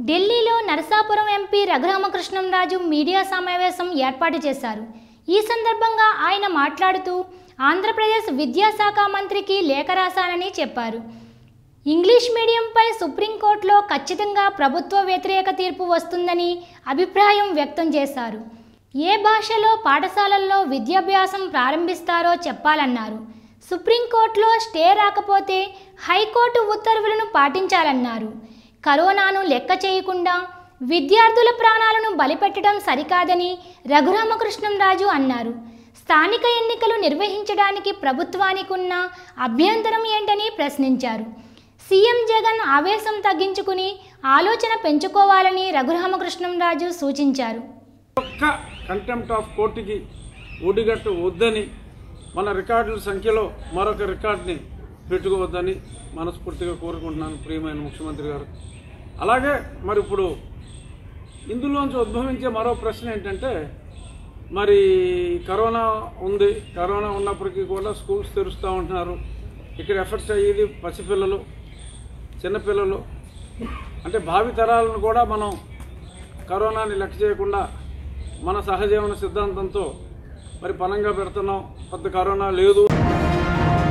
ఢిల్లీలో Narasapuram MP Raghurama Krishnam Raju media సమావేశం ఏర్పాటు చేశారు ఈ సందర్భంగా ఆయన మాట్లాడుతూ ఆంధ్రప్రదేశ్ విద్యాశాఖ మంత్రికి లేఖ రాశానని చెప్పారు ఇంగ్లీష్ మీడియంపై సుప్రీంకోర్టులో ఖచ్చితంగా ప్రభుత్వ వ్యతిరేక తీర్పు వస్తుందని అభిప్రాయం వ్యక్తం చేశారు ఏ భాషలో పాఠశాలల్లో విద్యాభ్యాసం ప్రారంభిస్తారో చెప్పాలన్నారు సుప్రీంకోర్టులో స్టే రాకపోతే హైకోర్టు ఉత్తర్వులను పాటించాలన్నారు కరోనాను లెక్క చేయకుండా విద్యార్థుల ప్రాణాలను బలిపెట్టడం సరికాదని రఘురామకృష్ణంరాజు అన్నారు స్థానిక ఎన్నికలు నిర్వహించడానికి ప్రభుత్వానికి ఉన్న అభ్యంతరం ఏంటని ప్రశ్నించారు సీఎం జగన్ ఆవేశం తగ్గించుకుని ఆలోచన పెంచుకోవాలని రఘురామకృష్ణంరాజు సూచించారు ఒక్క కంటెంప్ట్ ఆఫ్ కోర్టుకి ఒడిగట్టు వద్దని మన రికార్డుల సంఖ్యలో మరొక రికార్డుని పెట్టుకోవద్దని మనస్ఫూర్తిగా కోరుకుంటున్నాను ప్రియమైన ముఖ్యమంత్రి గారు అలాగే మరి ఇప్పుడు ఇందులోంచి ఉద్భవించే మరో ప్రశ్న ఏంటంటే మరి కరోనా ఉంది కరోనా ఉన్నప్పటికీ కూడా స్కూల్స్ తెరుస్తూ ఉంటున్నారు ఇక్కడ ఎఫెక్ట్ అయ్యేది పసిపిల్లలు చిన్నపిల్లలు అంటే భావి తరాలను కూడా మనం కరోనాని లెక్క చేయకుండా మన సహజీవన సిద్ధాంతంతో మరి పనంగా పెడుతున్నాం పెద్ద కరోనా లేదు